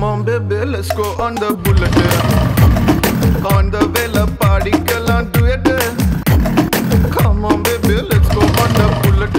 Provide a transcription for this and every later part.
on, baby, let's go on the bullet. On the vela party, girl, and do it. Come on, baby, let's go on the bullet.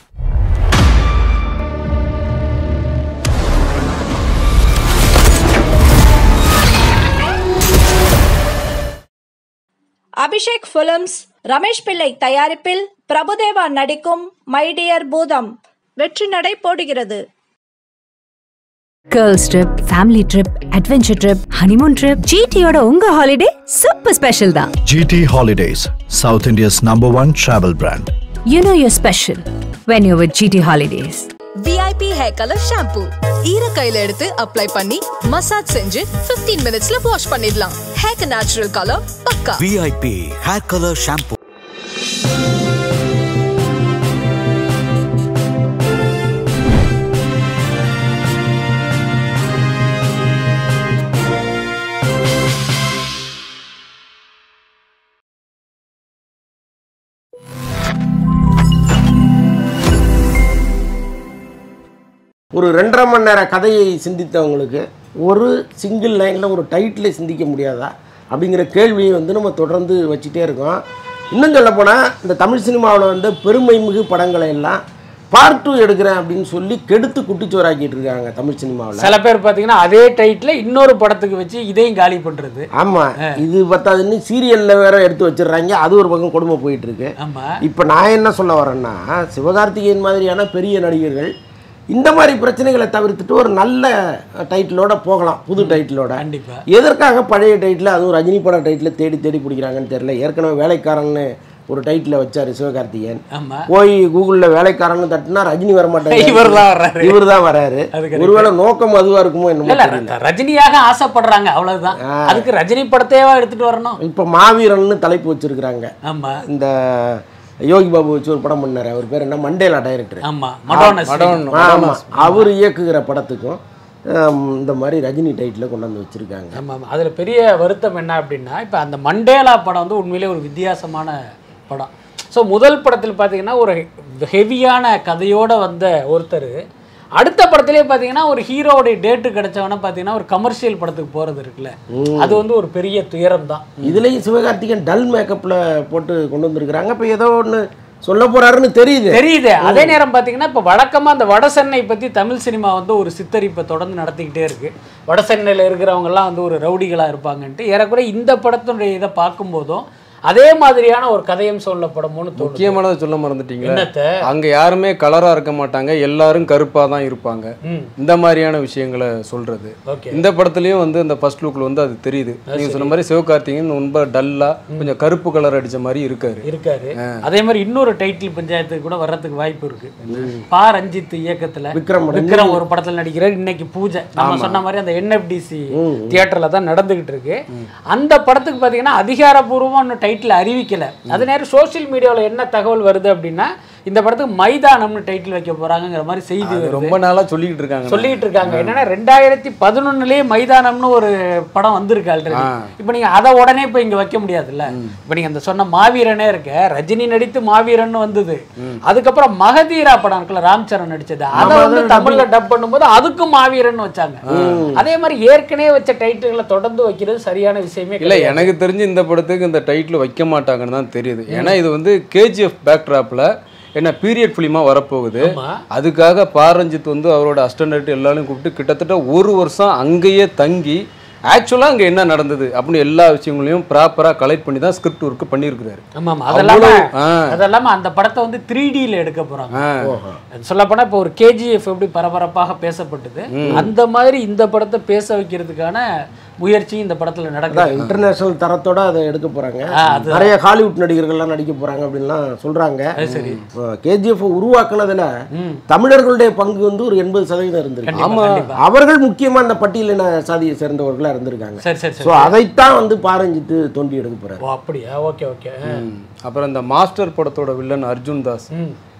Abhishek films Ramesh Pillai தயாரிப்பில் பிரபுதேவா நடிக்கும் my dear பூதம் வெற்றி நடை போடுகிறது girls trip family trip adventure trip honeymoon trip ஜிடியோட உங்க holiday super special தான் GT Holidays, South India's number one travel brand. You know your special when you with GT holidays VIP hair colour shampoo ஈர கையில எடுத்து apply பண்ணி massage செஞ்சு 15 மினிட்ஸ்ல wash பண்ணிடலாம் ஹேர் நேச்சுரல் கலர் பக்கா VIP hair color shampoo. ஒரு ரெண்டரை மணி நேர கதையை சிந்தித்தவங்களுக்கு ஒரு சிங்கிள் லைனில் ஒரு டைட்டில் சிந்திக்க முடியாதா அப்படிங்கிற கேள்வியை வந்து நம்ம தொடர்ந்து வச்சுட்டே இருக்கோம் இன்னும் சொல்லப் போனால் இந்த தமிழ் சினிமாவில் வந்து பெருமை மிகு படங்களை எல்லாம் பார்ட் டூ எடுக்கிறேன் அப்படின்னு சொல்லி கெடுத்து குட்டிச்சோறாக்கிட்டு இருக்காங்க தமிழ் சினிமாவில் சில பேர் பார்த்தீங்கன்னா அதே டைட்டில் இன்னொரு படத்துக்கு வச்சு இதையும் காலி பண்ணுறது ஆமாம் இது பத்தாதுன்னு சீரியலில் வேற எடுத்து வச்சிடுறாங்க அது ஒரு பக்கம் கொடுமை போயிட்டு இருக்கு ஆமாம் இப்போ நான் என்ன சொல்ல வரேன்னா சிவகார்த்திகேயன் மாதிரியான பெரிய நடிகர்கள் இந்த மாதிரி பிரச்சனைகளை தவிர்த்துட்டு ஒரு நல்ல டைட்டிலோட போகலாம் புது டைட்டிலோட கண்டிப்பா. எதற்காக பழைய டைட்டில் அதுவும் ரஜினி பட டைட்டில் தேடி தேடி பிடிக்கிறாங்கன்னு தெரியல ஏற்கனவே வேலைக்காரன்னு ஒரு டைட்டில் வச்சாரு சிவகார்த்திகேயன் ஆமாம் போய் கூகுளில் வேலைக்காரன்னு தட்டினா ரஜினி வர மாட்டாங்க இவர்தான் வர்றாரு. இவர் தான் வராரு அது correct. ஒருவேளை நோக்கம் அதுவா இருக்குமோ என்னமோ இல்ல தெரியல ரஜினியாக ஆசைப்படுறாங்க அவ்வளவுதான் அதுக்கு ரஜினி படத்தையேவா எடுத்துட்டு வரணும் இப்போ மாவீரன்னு தலைப்பு வச்சிருக்கிறாங்க ஆமா இந்த யோகி பாபு வச்சு ஒரு படம் பண்ணாரு அவர் பேர் என்ன மண்டேலா டைரக்டர் ஆமா மடோனஸ் ஆமா அவர் இயக்குகிற படத்துக்கும் ஆம், இந்த மாதிரி ரஜினி டைட்டில் கொண்டு வந்து வச்சிருக்காங்க ஆமா ஆமா அதுல பெரிய வருத்தம் என்ன அப்படின்னா இப்ப அந்த மண்டேலா படம் வந்து உண்மையிலே ஒரு வித்தியாசமான படம் ஸோ முதல் படத்தில் பார்த்தீங்கன்னா ஒரு ஹெவியான கதையோட வந்த ஒருத்தர் அடுத்த படத்திலே பார்த்தீங்கன்னா ஒரு ஹீரோவுடைய டேட்டு கிடைச்சவன பார்த்தீங்கன்னா ஒரு கமர்ஷியல் படத்துக்கு போறது இருக்குல்ல அது வந்து ஒரு பெரிய துயரம் தான் இதுலயும் சிவகார்த்திகேயன் டல் மேக்கப்ல போட்டு கொண்டு வந்திருக்கிறாங்க இப்போ ஏதோ ஒன்று சொல்ல போறாருன்னு தெரியுது தெரியுது அதே நேரம் பார்த்தீங்கன்னா இப்போ வழக்கமாக அந்த வட சென்னை பற்றி தமிழ் சினிமா வந்து ஒரு சித்தரிப்பை தொடர்ந்து நடத்திக்கிட்டே இருக்கு வட சென்னையில் இருக்கிறவங்கெல்லாம் வந்து ஒரு ரவுடிகளாக இருப்பாங்கன்ட்டு ஏறக்குறைய இந்த படத்தினுடைய இதை பார்க்கும்போதும் அதே மாதிரியான ஒரு கதையும் சொல்லப்படணும்னு தோணுது முக்கியமானதை சொல்ல மறந்துட்டீங்களா என்னத்த அங்க யாருமே கலரா இருக்க மாட்டாங்க எல்லாரும் கருப்பா தான் இருப்பாங்க ம் இந்த மாதிரியான விஷயங்களை சொல்றது ஓகே இந்த படத்துலயும் வந்து அந்த ஃபர்ஸ்ட் லுக்ல வந்து அது தெரியுது நீங்க சொன்ன மாதிரி சிவகார்த்திகேயன் ரொம்ப டல்லா கொஞ்சம் கருப்பு கலர் அடிச்ச மாதிரி இருக்காரு இருக்காரு அதே மாதிரி இன்னொரு டைட்டில் பஞ்சாயத்துக்கு கூட வர்றதுக்கு வாய்ப்பு இருக்கு பா ரஞ்சித் இயக்கத்துல விக்ரம் படம். விக்ரம் ஒரு படத்துல நடிக்கிறார் இன்னைக்கு பூஜை நம்ம சொன்ன மாதிரி அந்த என்எஃப்டிசி தியேட்டர்ல தான் நடந்துகிட்டு இருக்கு அந்த படத்துக்கு பாத்தீங்கன்னா அதிகாரப்பூர்வமா இன்னும் டைட்டில் அறிவிக்கல அது நேரம் சோஷியல் மீடியாவில் என்ன தகவல் வருது அப்படின்னா இந்த படத்துக்கு மைதானம்னு டைட்டில் வைக்க போறாங்கங்கிற மாதிரி செய்தி அது வருது ரொம்ப நாளா சொல்லிக்கிட்டு இருக்காங்க சொல்லிட்டு இருக்காங்க என்னன்னா ரெண்டாயிரத்தி பதினொன்னுலயே மைதானம்னு ஒரு படம் வந்திருக்கு ஆல்ரெடி இப்போ நீங்க அதை உடனே இப்போ இங்க வைக்க முடியாதுல்ல இப்போ நீங்க அந்த சொன்ன மாவீரனே இருக்க ரஜினி நடித்து மாவீரன் வந்தது அதுக்கப்புறம் மகதீரா படம் இருக்குல்ல ராம் சரண் நடிச்சது அதை வந்து தமிழ்ல டப் பண்ணும்போது அதுக்கும் மாவீரன் வச்சாங்க அதே மாதிரி ஏற்கனவே வச்ச டைட்டில்களை தொடர்ந்து வைக்கிறது சரியான விஷயமே இல்ல கிடையாது. எனக்கு தெரிஞ்சு இந்த படத்துக்கு இந்த டைட்டில் வைக்க மாட்டாங்கன்னு தான் தெரியுது ஏன்னா இது வந்து கேஜிஎஃப் பேக்ட்ராப்ல என்ன பீரியட் ஃபிலிமா வரப்போகுது ஆமா. அதுக்காக பாரஞ்சித் வந்து அவரோட அஸ்டன்ட் எல்லாரும் கூப்பிட்டு கிட்டத்தட்ட ஒரு வருஷம் அங்கேயே தங்கி ஆக்சுவலாக அங்கே என்ன நடந்தது அப்படின்னு எல்லா விஷயங்களையும் ப்ராப்பராக கலெக்ட் பண்ணி தான் ஸ்கிரிப்ட் ஒர்க் பண்ணியிருக்கிறாரு ஆமா ஆமா அதெல்லாம ஆ. அதெல்லாம அந்த படத்தை வந்து த்ரீ டியில் எடுக்க போறாங்க ஆ. சொல்ல போனா இப்போ ஒரு கேஜிஎஃப் எப்படி பரபரப்பாக பேசப்பட்டது அந்த மாதிரி இந்த படத்தை பேச வைக்கிறதுக்கான முயற்சி இந்த படத்துல நடக்குது இன்டர்நேஷனல் தரத்தோட அதை எடுக்க போறாங்க ஆ, அது- நிறைய ஹாலிவுட் நடிகர்கள்லாம் நடிக்க போறாங்க அப்படின்லாம் சொல்றாங்க சரி கேஜிஎஃப் உருவாக்குனதுல தமிழர்களுடைய பங்கு வந்து ஒரு எண்பது சதவீதம் இருந்திருக்கு கண்டிப்பா, கண்டிப்பா. அவர்கள் முக்கியமா அந்த பட்டியலின சாதியை சேர்ந்தவர்களா இருந்திருக்காங்க சரி சரி ஸோ சரி அதைத்தான் வந்து பாரஞ்சித்து தோண்டி எடுக்க போறாரு ஓ அப்படியா ஓகே ஓகே அப்புறம் இந்த மாஸ்டர் படத்தோட வில்லன் அர்ஜுன் தாஸ் ம்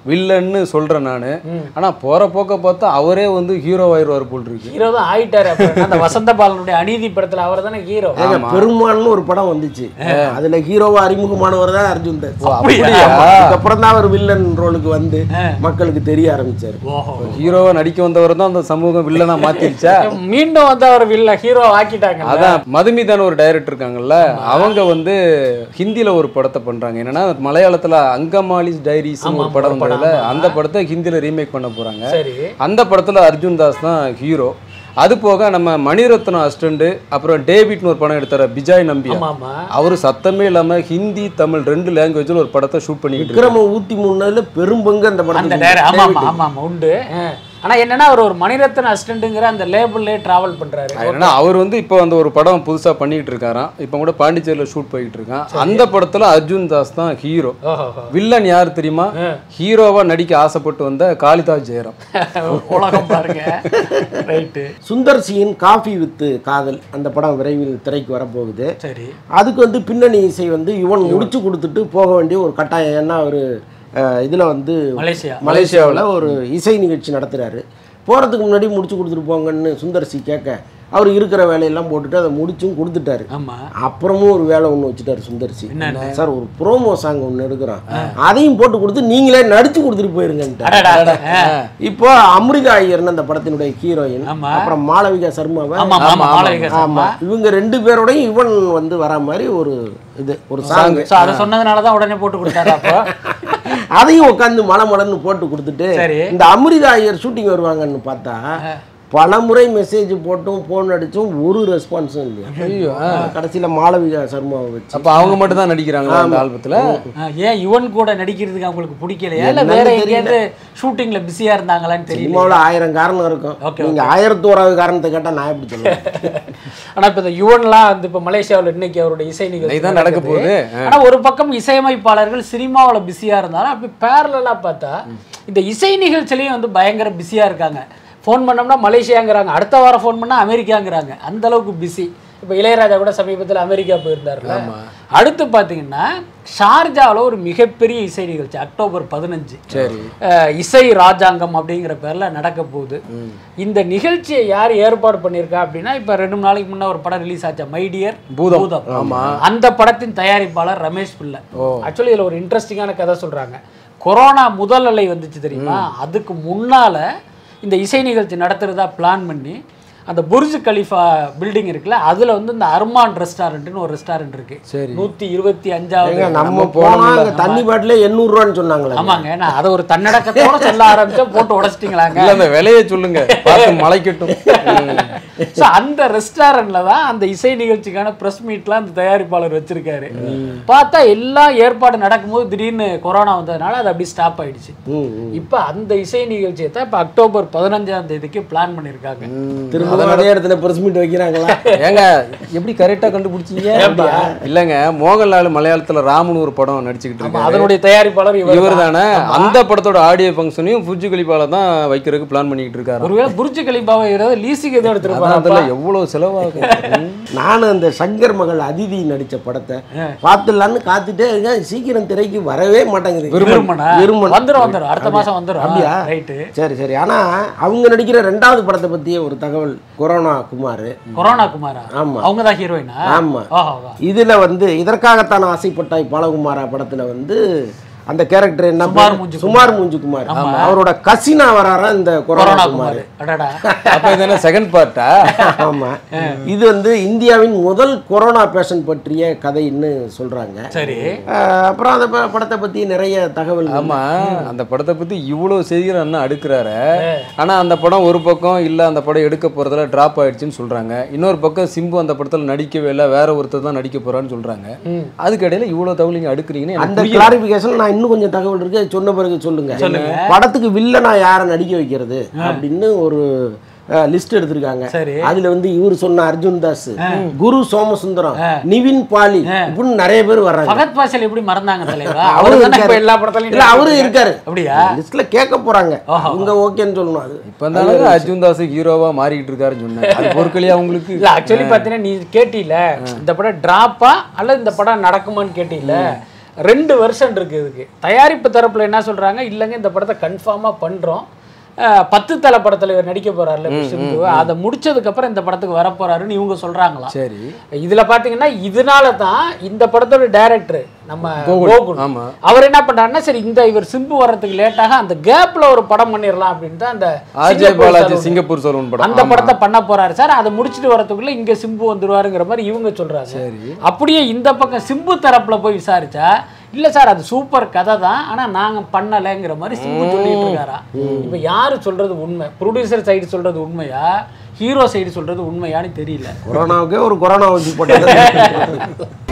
வில்லன்னு சொல்றேன் நானு ஆனா போற போக்க பார்த்தா அவரே வந்து ஹீரோ ஆயிடுவார் போல் இருக்கு ஹீரோ தான் ஆயிட்டாரு அப்புறம் அந்த வசந்த பாலனுடைய அநீதி படத்துல அவர் தானே ஹீரோ ஏங்க, பெருமாள்னு ஒரு படம் வந்துச்சு அதுல ஹீரோவா அறிமுகமானவர் தான் அர்ஜுன் தாஸ் அப்படியா? அதுக்கப்புறம் தான் அவர் வில்லன் ரோலுக்கு வந்து மக்களுக்கு தெரிய ஆரம்பிச்சாரு ஹீரோவா நடிக்க வந்தவர் தான் அந்த சமூகம் வில்லனா மாத்திருச்சா மீண்டும் வந்து அவர் வில்ல ஹீரோ ஆக்கிட்டாங்க அதான் மதுமிதான ஒரு டைரக்டர் இருக்காங்கல்ல அவங்க வந்து ஹிந்தில ஒரு படத்தை பண்றாங்க என்னன்னா மலையாளத்துல அங்கமாலிஸ் டைரிஸ் ஒரு படம் வந்ததுல அந்த படத்தை ஹிந்தில ரீமேக் பண்ண போறாங்க சரி அந்த படத்துல அர்ஜுன் தாஸ் தான் ஹீரோ அது போக நம்ம மணிரத்னம் அசிஸ்டண்ட் அப்புறம் டேவிட்னு ஒரு படம் எடுத்தார பிஜாய் நம்பியா ஆமா ஆமா அவரு சத்தமே இல்லாம ஹிந்தி தமிழ் ரெண்டு லாங்குவேஜ்ல ஒரு படத்தை ஷூட் பண்ணிட்டு இருக்காரு. விக்ரம ஊத்தி முன்னதுல பெரும் பங்கு அந்த அந்த படத்துக்கு டேர ஆமா ஆமா David. ஆமா ஆமா உண்டு ஆ. ஆனா என்னன்னா அவர் ஒரு மணிரத்ன அசிஸ்டன்ட்ங்கிற அந்த லேபிள்லயே டிராவல் பண்றாரு ஏன்னா அவர் வந்து இப்போ அந்த ஒரு படம் புதுசா பண்ணிட்டு இருக்காராம் இப்போ கூட பாண்டிச்சேரியில ஷூட் போயிட்டு இருக்கான் அந்த படத்துல அர்ஜுன் தாஸ் தான் ஹீரோ ஓஹோ வில்லன் யார் தெரியுமா ஹீரோவா நடிக்க ஆசைப்பட்டு வந்த காளிதாஸ் ஜெயராம் உலகம் பாருங்க ரைட்டு சுந்தர் சியின் காஃபி வித்து காதல் அந்த படம் விரைவில் திரைக்கு வரப்போகுது சரி அதுக்கு வந்து பின்னணி இசை வந்து இவன் முடிச்சு கொடுத்துட்டு போக வேண்டிய ஒரு கட்டாயம் ஏன்னா அவர் இதில் வந்து மலேசியா மலேசியாவில் ஒரு இசை நிகழ்ச்சி நடத்துகிறாரு போகிறதுக்கு முன்னாடி முடிச்சு கொடுத்துட்டு போங்கன்னு சுந்தர் சி கேட்க அவர் இருக்கிற வேலையெல்லாம் போட்டுட்டு அதை முடிச்சும் கொடுத்துட்டாரு ஆமா அப்புறமும் ஒரு வேலை ஒன்று வச்சுட்டாரு சுந்தர் சி சார் ஒரு ப்ரோமோ சாங் ஒன்று எடுக்கிறோம் அதையும் போட்டு கொடுத்து நீங்களே நடிச்சு கொடுத்துட்டு போயிருங்கன்ட்டு அடடா ஆ. இப்போ அமிர்தா ஐயர்னு அந்த படத்தினுடைய ஹீரோயின் ஆமா. அப்புறம் மாளவிகா சர்மாவை ஆமா ஆமா மாளவிகா ஆமா சர்மா இவங்க ரெண்டு பேரோடையும் இவன் வந்து வரா மாதிரி ஒரு இது ஒரு சாங் சோ அதை சொன்னதுனால தான் உடனே போட்டு கொடுத்தாரு அப்போ அதையும் உட்காந்து மலை மலன்னு போட்டு கொடுத்துட்டு சரி. இந்த அமிர்தா ஐயர் ஷூட்டிங் வருவாங்கன்னு பார்த்தா பல முறை மெசேஜ் போட்டும் ஃபோன் அடிச்சும் ஒரு ரெஸ்பான்ஸும் இல்லையா கடைசியில மாளவிகா சர்மாவை வச்சு அப்ப அவங்க மட்டும் தான் நடிக்கிறாங்களா அந்த ஆல்பத்துல ஆ, ஏன் யுவன் கூட நடிக்கிறதுக்கு அவங்களுக்கு பிடிக்கலையா இல்ல என்னன்னு வேற தெரியல. எங்கேயாவது ஷூட்டிங்ல பிஸியா இருந்தாங்களான்னு தெரியல சினிமாவில் ஆயிரம் காரணம் இருக்கும் Okay, நீங்க ஆயிரத்தி ஓராவது காரணத்தை கேட்டா நான் எப்படி சொல்லுவேன் ஆனா இப்ப இந்த யுவன்லாம் வந்து இப்ப மலேசியாவுல இன்னைக்கு அவருடைய இசை நிகழ்ச்சி இதுதான் நடக்க நடக்குது. போகுது. ஆனா ஒரு பக்கம் இசையமைப்பாளர்கள் சினிமாவுல பிஸியா இருந்தாலும் அப்படி பேரலா பார்த்தா இந்த இசை நிகழ்ச்சிலையும் வந்து பயங்கர பிஸியா இருக்காங்க ஃபோன் பண்ணோம்னா மலேசியாங்கிறாங்க அடுத்த வாரம் ஃபோன் பண்ணா அமெரிக்காங்கிறாங்க அந்த அளவுக்கு பிஸி இப்போ இளையராஜா கூட சமீபத்தில் அமெரிக்கா போயிருந்தாருல அடுத்து பார்த்தீங்கன்னா ஷார்ஜாவில் ஒரு மிகப்பெரிய இசை நிகழ்ச்சி அக்டோபர் பதினஞ்சு சரி இசை ராஜாங்கம் அப்படிங்கிற பேர்ல நடக்க போகுது இந்த நிகழ்ச்சியை யார் ஏற்பாடு பண்ணியிருக்கா அப்படின்னா இப்போ ரெண்டு மூணு நாளைக்கு முன்ன ஒரு படம் ரிலீஸ் ஆச்சா மைடியர் பூதம். ஆமா. அந்த படத்தின் தயாரிப்பாளர் ரமேஷ் பிள்ளை ஆக்சுவலி இதுல ஒரு இன்ட்ரெஸ்டிங்கான கதை சொல்றாங்க கொரோனா முதல் அலை வந்துச்சு தெரியுமா அதுக்கு முன்னால இந்த இசை நிகழ்ச்சி நடத்துறதா பிளான் பண்ணி அந்த புர்ஜ் கலிஃபா பில்டிங் இருக்குல்ல அதுல வந்து இந்த அர்மான் ரெஸ்டாரண்ட்னு ஒரு ரெஸ்டாரண்ட் இருக்கு சரி. நூத்தி இருபத்தி ஏங்க, அஞ்சாவது நம்ம போனா அங்க தண்ணி பாட்டிலே எண்ணூறு ரூபான்னு சொன்னாங்களே ஆமாங்க நான் அதை ஒரு தன்னடக்கத்தோட சொல்ல ஆரம்பிச்சா போட்டு உடைச்சிட்டீங்களாங்க இல்ல அந்த விலையை சொல்லுங்க பார்த்து மலைக்கட்டும் ஸோ அந்த ரெஸ்டாரண்ட்ல தான் அந்த இசை நிகழ்ச்சிக்கான ப்ரெஸ் மீட்லாம் அந்த தயாரிப்பாளர் வச்சிருக்காரு பார்த்தா எல்லாம் ஏற்பாடு நடக்கும்போது திடீர்னு கொரோனா வந்ததுனால அது அப்படி ஸ்டாப் ஆயிடுச்சு இப்போ அந்த இசை நிகழ்ச்சியை தான் இப்போ அக்டோபர் பதினஞ்சாம் தேதிக்கு பிளான் பண்ணியிருக்காங்க திரும்ப அதே இடத்துல பிரஸ் மீட் வைக்கிறாங்களா ஏங்க எப்படி கரெக்டா கண்டுபிடிச்சீங்க இல்லங்க மோகன்லால் மலையாளத்துல ராமன் ஒரு படம் நடிச்சுக்கிட்டு ஆமா, இருக்காரு அதனுடைய தயாரிப்பாளர் இவர் இவர் தானே அந்த படத்தோட ஆடியோ ஃபங்க்ஷனையும் ஃபுஜி கலிப்பால தான் வைக்கிறதுக்கு பிளான் பண்ணிக்கிட்டு இருக்காரு ஒருவேளை புரிச்சு கலிபாவை ஏதாவது லீஸுக்கு எதுவும் அதான் எடுத்துருப்பாங்க அதுல எவ்வளவு செலவாகும் ம். நானும் அந்த சங்கர் மகள் அதிதி நடிச்ச படத்தை பார்த்துடலான்னு காத்துட்டே இருக்கேன் சீக்கிரம் திரைக்கு வரவே மாட்டேங்குது விரும்பனா விரும்பணும். வந்துரும் வந்துரும் அடுத்த மாசம் வந்துரும் அப்படியா ரைட்டு சரி சரி ஆனா அவங்க நடிக்கிற ரெண்டாவது படத்தை பத்திய ஒரு தகவல் கொரோனா குமார் கொரோனா குமாரா ஆமா. அவங்க தான் ஹீரோயினா ஆமா ஓஹோ இதுல வந்து இதற்காகத்தான் ஆசைப்பட்டாய் பாலகுமாரா படத்துல வந்து அந்த கேரக்டர் என்ன சுமார் பேரு? மூஞ்சி சுமார் மூஞ்சி குமார் அவரோட கசினா வராரா இந்த கொரோனா கொரோனா குமார் குமார் அடடா அப்ப இது என்ன செகண்ட் பார்ட்டா ஆமா இது வந்து இந்தியாவின் முதல் கொரோனா பேஷண்ட் பற்றிய கதைன்னு சொல்றாங்க சரி அஹ் அப்புறம் அந்த ப- படத்தை பத்தி நிறைய தகவல் ஆமா அந்த படத்தை பத்தி இவ்வளவு செய்திகள் அண்ணா அடுக்குறாரு ஆனா அந்த படம் ஒரு பக்கம் இல்ல அந்த படம் எடுக்க போறதுல டிராப் ஆயிடுச்சுன்னு சொல்றாங்க இன்னொரு பக்கம் சிம்பு அந்த படத்துல நடிக்கவே இல்லை வேற ஒருத்தர் தான் நடிக்க போறான்னு சொல்றாங்க அதுக்கு இடையில இவ்வளவு தகவல் நீங்க அடுக்குறீங்கன்னு எனக்கு அந்த புரியல. கிளாரிபிகேஷன் நான் இன்னும் கொஞ்சம் தகவல் இருக்கு அது சொன்ன பிறகு சொல்லுங்க படத்துக்கு வில்லனா யாரை நடிக்க வைக்கிறது அப்படின்னு ஒரு லிஸ்ட் எடுத்திருக்காங்க சரி. அதுல வந்து இவர் சொன்ன அர்ஜுன் தாஸ் குரு சோமசுந்தரம் நிவின் பாலி இப்படின்னு நிறைய பேர் வர்றாங்க பகத் பாசல் எப்படி மறந்தாங்க தலைவா அவரு அவரு தானே இப்ப இருக்காரு. எல்லா படத்துலயும் இல்ல அவரு இருக்காரு அப்படியா லிஸ்ட்ல கேட்க போறாங்க அவங்க ஓகேன்னு சொல்லணும் அது இப்ப இருந்தாலும் அர்ஜுன் தாஸ் ஹீரோவா மாறிக்கிட்டு இருக்காருன்னு சொன்னேன் அது பொருட்களையா உங்களுக்கு இல்ல ஆக்சுவலி பாத்தீங்கன்னா நீ கேட்டில இந்த படம் டிராப்பா அல்லது இந்த படம் நடக்குமான்னு கேட்டில ரெண்டு வருஷம் இருக்கு இதுக்கு தயாரிப்பு தரப்புல என்ன சொல்றாங்க இல்லைங்க இந்த படத்தை கன்ஃபார்மாக பண்றோம் அஹ், பத்து தலை படத்துல இவர் நடிக்க போறாருல இப்ப சிம்பு அதை முடிச்சதுக்கு அப்புறம் இந்த படத்துக்கு வர போறாருன்னு இவங்க சொல்றாங்களாம் சரி இதுல பாத்தீங்கன்னா இதனால தான் இந்த படத்தோட டைரக்டர் நம்ம கோகுல். கோகுல் ஆமா. அவர் என்ன பண்றாருன்னா சரி இந்த இவர் சிம்பு வர்றதுக்கு லேட்டாக அந்த கேப்ல ஒரு படம் பண்ணிடலாம் அப்படின்ட்டு அந்த RJ Singapore Balaji saloon. Singapore saloon படம் அந்த ஆமா. படத்தை பண்ண போறாரு சார் அதை முடிச்சுட்டு வரதுக்குள்ள இங்க சிம்பு வந்துருவாருங்கிற மாதிரி இவங்க சொல்றாங்க சரி. அப்படியே இந்த பக்கம் சிம்பு தரப்புல போய் விசாரிச்சா இல்ல சார் அது சூப்பர் கதை தான் ஆனா நாங்க பண்ணலைங்கிற மாதிரி சிம்பு சொல்லிட்டு இருக்காரா இப்ப யாரு சொல்றது உண்மை ப்ரொடியூசர் சைடு சொல்றது உண்மையா ஹீரோ சைடு சொல்றது உண்மையான்னு தெரியல கொரோனாவுக்கே ஒரு கொரோனா ஊசி போட்டாங்க